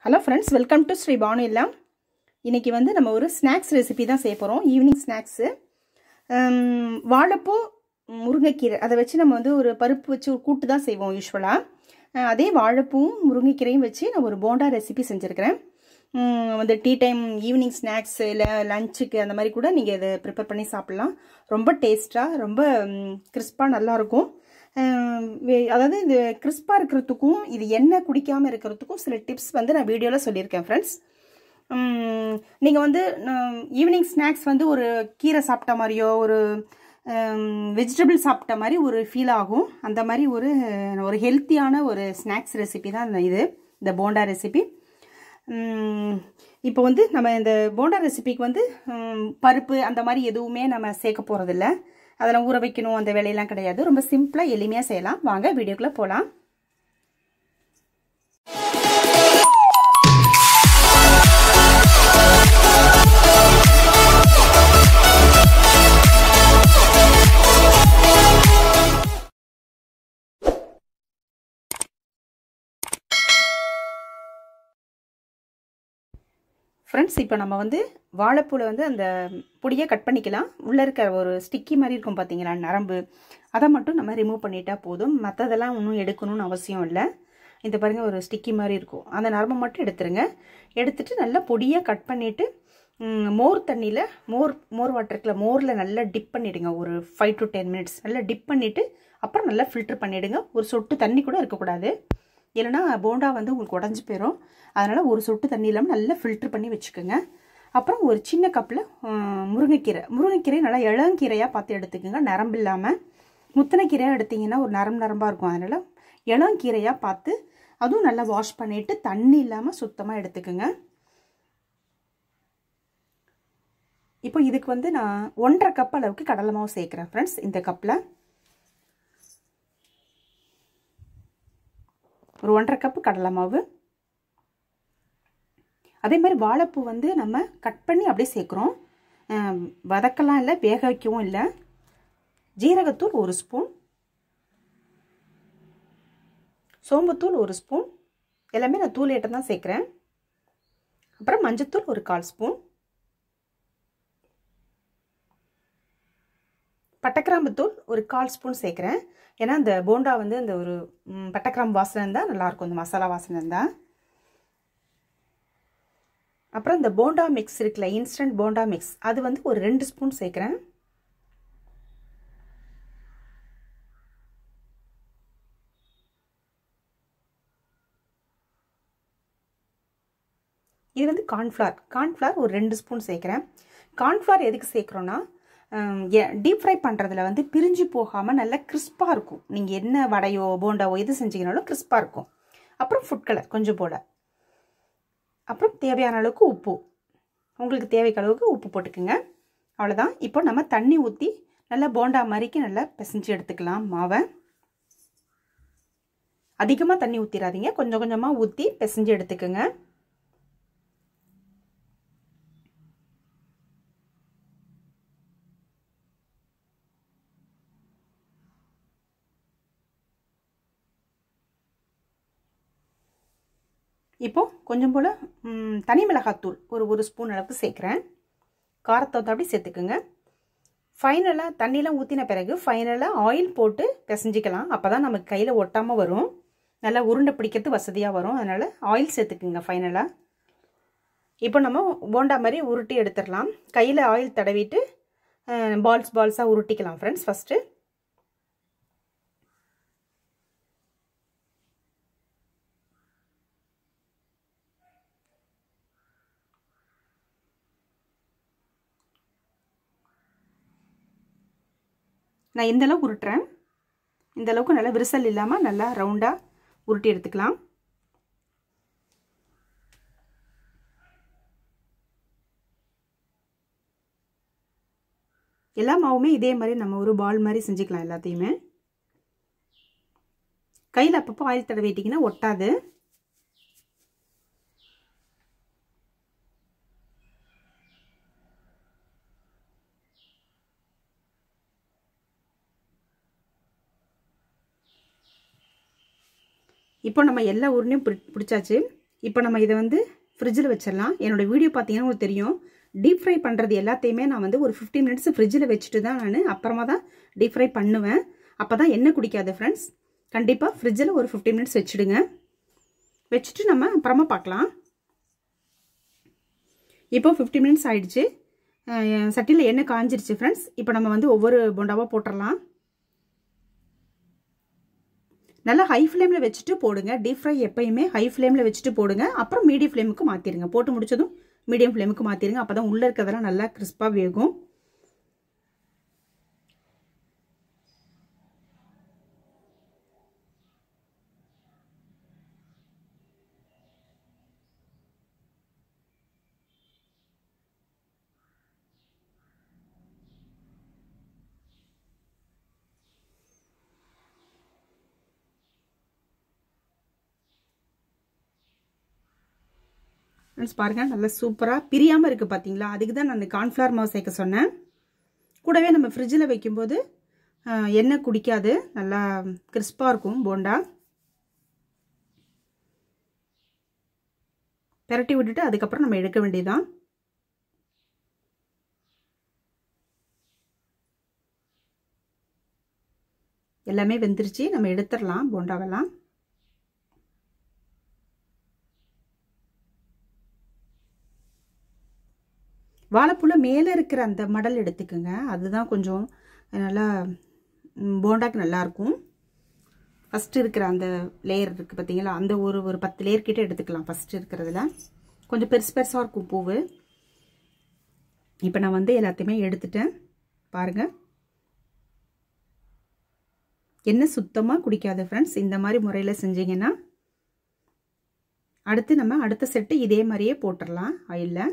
hello friends welcome to Sri Banu இல்லம் இன்றைக்கி வந்து நம்ம ஒரு ஸ்நாக்ஸ் ரெசிபி தான் செய்ய போகிறோம் ஈவினிங் ஸ்நாக்ஸு வாழைப்பூ முருங்கைக்கீரை அதை வச்சு நம்ம வந்து ஒரு பருப்பு வச்சு ஒரு கூட்டு தான் செய்வோம் யூஸ்வலாக அதே வாழைப்பூவும் முருங்கைக்கீரையும் வச்சு நான் ஒரு போண்டா ரெசிபி செஞ்சுருக்கிறேன் வந்து டீ டைம் ஈவினிங் ஸ்நாக்ஸ் இல்லை லஞ்சுக்கு அந்த மாதிரி கூட நீங்கள் இதை ப்ரிப்பேர் பண்ணி சாப்பிட்லாம் ரொம்ப டேஸ்ட்டாக ரொம்ப கிறிஸ்பாக நல்லாயிருக்கும் அதாவது இது கிறிஸ்பாக இருக்கிறதுக்கும் இது எண்ணெய் குடிக்காமல் இருக்கிறதுக்கும் சில டிப்ஸ் வந்து நான் வீடியோவில் சொல்லியிருக்கேன் ஃப்ரெண்ட்ஸ் நீங்கள் வந்து ஈவினிங் ஸ்நாக்ஸ் வந்து ஒரு கீரை சாப்பிட்ட மாதிரியோ ஒரு வெஜிடபிள் சாப்பிட்ட மாதிரி ஒரு ஃபீல் ஆகும் அந்த மாதிரி ஒரு ஒரு ஹெல்த்தியான ஒரு ஸ்நாக்ஸ் ரெசிபி தான் இது இந்த போண்டா ரெசிபி இப்போ வந்து நம்ம இந்த போண்டா ரெசிபிக்கு வந்து பருப்பு அந்த மாதிரி எதுவுமே நம்ம சேர்க்க போகிறதில்ல அதெல்லாம் ஊற வைக்கணும் அந்த வேலையெல்லாம் கிடையாது ரொம்ப சிம்பிளாக எளிமையாக செய்யலாம் வாங்க வீடியோக்குள்ளே போகலாம் ஃப்ரெண்ட்ஸ் இப்போ நம்ம வந்து வாழைப்பூவில் வந்து அந்த பொடியை கட் பண்ணிக்கலாம் உள்ளே இருக்கிற ஒரு ஸ்டிக்கி மாதிரி இருக்கும் பார்த்தீங்களா நரம்பு அதை மட்டும் நம்ம ரிமூவ் பண்ணிட்டா போதும் மற்றதெல்லாம் ஒன்றும் எடுக்கணும்னு அவசியம் இல்லை இந்த பாருங்கள் ஒரு ஸ்டிக்கி மாதிரி இருக்கும் அந்த நரம்பை மட்டும் எடுத்துருங்க எடுத்துட்டு நல்லா பொடியாக கட் பண்ணிவிட்டு மோர் தண்ணியில் மோர் மோர் வாட்டருக்குள்ள மோரில் நல்லா டிப் பண்ணிவிடுங்க ஒரு ஃபைவ் டு டென் மினிட்ஸ் நல்லா டிப் பண்ணிவிட்டு அப்புறம் நல்லா ஃபில்ட்ரு பண்ணிவிடுங்க ஒரு சொட்டு தண்ணி கூட இருக்கக்கூடாது இல்லைனா போண்டா வந்து உங்களுக்கு உடஞ்சி போயிடும் அதனால் ஒரு சொட்டு தண்ணி இல்லாமல் நல்லா ஃபில்ட்ரு பண்ணி வச்சுக்கோங்க அப்புறம் ஒரு சின்ன கப்பில் முருங்கைக்கீரை முருங்கைக்கீரை நல்லா இளங்கீரையாக பார்த்து எடுத்துக்கோங்க நரம்பு இல்லாமல் முத்தனைக்கீரையாக எடுத்திங்கன்னா ஒரு நரம்பு நரம்பாக இருக்கும் அதனால் இளங்கீரையாக பார்த்து அதுவும் நல்லா வாஷ் பண்ணிவிட்டு தண்ணி இல்லாமல் சுத்தமாக எடுத்துக்கோங்க இப்போ இதுக்கு வந்து நான் ஒன்றரை கப் அளவுக்கு கடலை மாவு சேர்க்குறேன் ஃப்ரெண்ட்ஸ் இந்த கப்பில் ஒரு ஒன்றரை கப்பு கடலை மாவு அதே மாதிரி வாழைப்பூ வந்து நம்ம கட் பண்ணி அப்படியே சேர்க்குறோம் வதக்கலாம் இல்லை வேக வைக்கவும் இல்லை ஜீரகத்தூள் ஒரு ஸ்பூன் சோம்புத்தூள் ஒரு ஸ்பூன் எல்லாமே நான் தூள் ஏட்டம் தான் சேர்க்குறேன் அப்புறம் மஞ்சத்தூள் ஒரு கால் ஸ்பூன் பட்டைக்கிராம்புத்தூள் ஒரு கால் ஸ்பூன் சேர்க்குறேன் ஏன்னா இந்த போண்டா வந்து இந்த ஒரு பட்டைக்கிராம்பு வாசனை இருந்தால் நல்லாயிருக்கும் இந்த மசாலா வாசனை இருந்தால் அப்புறம் இந்த போண்டா மிக்ஸ் இருக்குல்ல இன்ஸ்டன்ட் போண்டா மிக்ஸ் அது வந்து ஒரு ரெண்டு ஸ்பூன் சேர்க்குறேன் இது வந்து கார்ன்ஃப்ளார் கார்ன்ஃப்ளார் ஒரு ரெண்டு ஸ்பூன் சேர்க்குறேன் கார்ன்ஃப்ளார் எதுக்கு சேர்க்குறோன்னா டீப் ஃப்ரை பண்ணுறதுல வந்து பிரிஞ்சு போகாமல் நல்லா கிறிஸ்பாக இருக்கும் நீங்கள் என்ன வடையோ போண்டாவோ எது செஞ்சீங்கனாலும் கிறிஸ்பாக இருக்கும் அப்புறம் ஃபுட் கலர் கொஞ்சம் போல் அப்புறம் தேவையான அளவுக்கு உப்பு உங்களுக்கு தேவைக்கு அளவுக்கு உப்பு போட்டுக்குங்க அவ்வளோதான் இப்போ நம்ம தண்ணி ஊற்றி நல்லா போண்டா மாதிரிக்கு நல்லா பிசைஞ்சு எடுத்துக்கலாம் மாவை அதிகமாக தண்ணி ஊற்றிடாதீங்க கொஞ்சம் கொஞ்சமாக ஊற்றி பிசைஞ்சு எடுத்துக்கோங்க இப்போ கொஞ்சம் போல் தனி மிளகாத்தூள் ஒரு ஒரு ஸ்பூன் அளவுக்கு சேர்க்குறேன் காரத்தை அப்படி சேர்த்துக்குங்க ஃபைனலாக தண்ணியெலாம் ஊற்றின பிறகு ஃபைனலாக ஆயில் போட்டு பிசைஞ்சிக்கலாம் அப்போ தான் நமக்கு கையில் ஒட்டாமல் வரும் நல்லா உருண்டை பிடிக்கிறது வசதியாக வரும் அதனால் ஆயில் சேர்த்துக்குங்க ஃபைனலாக இப்போ நம்ம போண்டா மாதிரி உருட்டி எடுத்துடலாம் கையில் ஆயில் தடவிட்டு பால்ஸ் பால்ஸாக உருட்டிக்கலாம் ஃப்ரெண்ட்ஸ் ஃபஸ்ட்டு நான் எந்த அளவுக்கு உருட்டுறேன் இந்த அளவுக்கு நல்லா விரிசல் இல்லாமல் நல்லா ரவுண்டாக உருட்டி எடுத்துக்கலாம் எல்லா மாவுமே இதே மாதிரி நம்ம ஒரு பால் மாதிரி செஞ்சுக்கலாம் எல்லாத்தையுமே கையில் அப்பப்போ ஆயில் தடவிட்டிங்கன்னா ஒட்டாது இப்போ நம்ம எல்லா உருண்டையும் பிடி பிடிச்சாச்சு இப்போ நம்ம இதை வந்து ஃப்ரிட்ஜில் வச்சிடலாம் என்னோட வீடியோ பார்த்தீங்கன்னா உங்களுக்கு தெரியும் டீப் ஃப்ரை பண்ணுறது எல்லாத்தையுமே நான் வந்து ஒரு ஃபிஃப்டீன் மினிட்ஸ் ஃப்ரிட்ஜில் வச்சுட்டு தான் நான் அப்புறமா தான் டீப் ஃப்ரை பண்ணுவேன் அப்போ தான் எண்ணெய் குடிக்காது ஃப்ரெண்ட்ஸ் கண்டிப்பாக ஃப்ரிட்ஜில் ஒரு ஃபிஃப்டீன் மினிட்ஸ் வச்சுடுங்க வச்சுட்டு நம்ம அப்புறமா பார்க்கலாம் இப்போ ஃபிஃப்டி மினிட்ஸ் ஆயிடுச்சு சட்டியில் எண்ணெய் காஞ்சிருச்சு ஃப்ரெண்ட்ஸ் இப்போ நம்ம வந்து ஒவ்வொரு போண்டாவாக போட்டுடலாம் நல்லா ஹை ஃப்ளேமில் வச்சுட்டு போடுங்க டீப் ஃப்ரை எப்பயுமே ஹை ஃப்ளேமில் வச்சுட்டு போடுங்க அப்புறம் மீடியம் ஃப்ளேமுக்கு மாற்றிடுங்க போட்டு முடிச்சதும் மீடியம் ஃப்ளேமுக்கு மாற்றிடுங்க அப்போ தான் உள்ளே இருக்கிறதெல்லாம் நல்லா கிறிஸ்பாக வேகும் ஃப்ரெண்ட்ஸ் பாருங்கள் நல்லா சூப்பராக பிரியாமல் இருக்குது பார்த்தீங்களா அதுக்கு தான் நான் கார்ன்ஃப்ளவர் மாவு சேர்க்க சொன்னேன் கூடவே நம்ம ஃப்ரிட்ஜில் வைக்கும்போது எண்ணெய் குடிக்காது நல்லா கிறிஸ்பாக இருக்கும் போண்டா பெரட்டி விட்டுட்டு அதுக்கப்புறம் நம்ம எடுக்க வேண்டியதான் எல்லாமே வெந்துருச்சு நம்ம எடுத்துடலாம் போண்டாவெல்லாம் வாழைப்பூல மேலே இருக்கிற அந்த மடல் எடுத்துக்கோங்க அதுதான் கொஞ்சம் நல்லா போண்டாக்கு நல்லாயிருக்கும் ஃபஸ்ட்டு இருக்கிற அந்த லேயர் இருக்குது பார்த்தீங்களா அந்த ஒரு ஒரு பத்து லேயர் கிட்ட எடுத்துக்கலாம் ஃபஸ்ட்டு இருக்கிறதுல கொஞ்சம் பெருசு பெருசாக இருக்கும் பூவு இப்போ நான் வந்து எல்லாத்தையுமே எடுத்துட்டேன் பாருங்கள் என்ன சுத்தமாக குடிக்காது ஃப்ரெண்ட்ஸ் இந்த மாதிரி முறையில் செஞ்சீங்கன்னா அடுத்து நம்ம அடுத்த செட்டு இதே மாதிரியே போட்டுடலாம் ஆயிலில்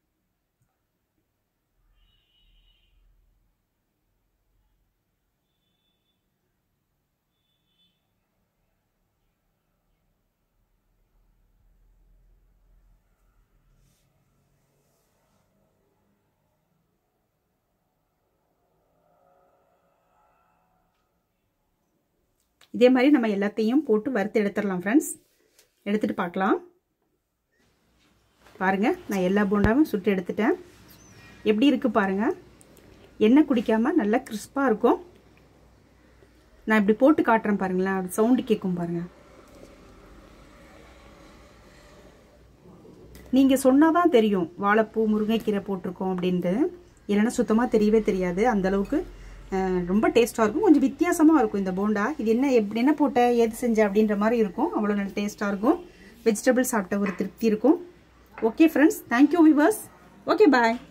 இதே மாதிரி நம்ம எல்லாத்தையும் போட்டு வறுத்து எடுத்துடலாம் ஃப்ரெண்ட்ஸ் எடுத்துகிட்டு பார்க்கலாம் பாருங்கள் நான் எல்லா போண்டாவும் சுட்டு எடுத்துட்டேன் எப்படி இருக்குது பாருங்கள் எண்ணெய் குடிக்காமல் நல்லா கிறிஸ்பாக இருக்கும் நான் இப்படி போட்டு காட்டுறேன் பாருங்களேன் அது சவுண்டு கேட்கும் பாருங்கள் நீங்கள் சொன்னால் தான் தெரியும் வாழைப்பூ முருங்கைக்கீரை போட்டிருக்கோம் அப்படின்ட்டு இல்லைன்னா சுத்தமாக தெரியவே தெரியாது அந்தளவுக்கு ரொம்ப டேஸ்ட்டாக இருக்கும் கொஞ்சம் வித்தியாசமாக இருக்கும் இந்த போண்டா இது என்ன எப்படி என்ன போட்ட ஏது செஞ்ச அப்படின்ற மாதிரி இருக்கும் அவ்வளோ நல்ல டேஸ்ட்டாக இருக்கும் வெஜிடபிள் சாப்பிட்ட ஒரு திருப்தி இருக்கும் okay friends thank you viewers okay பாய்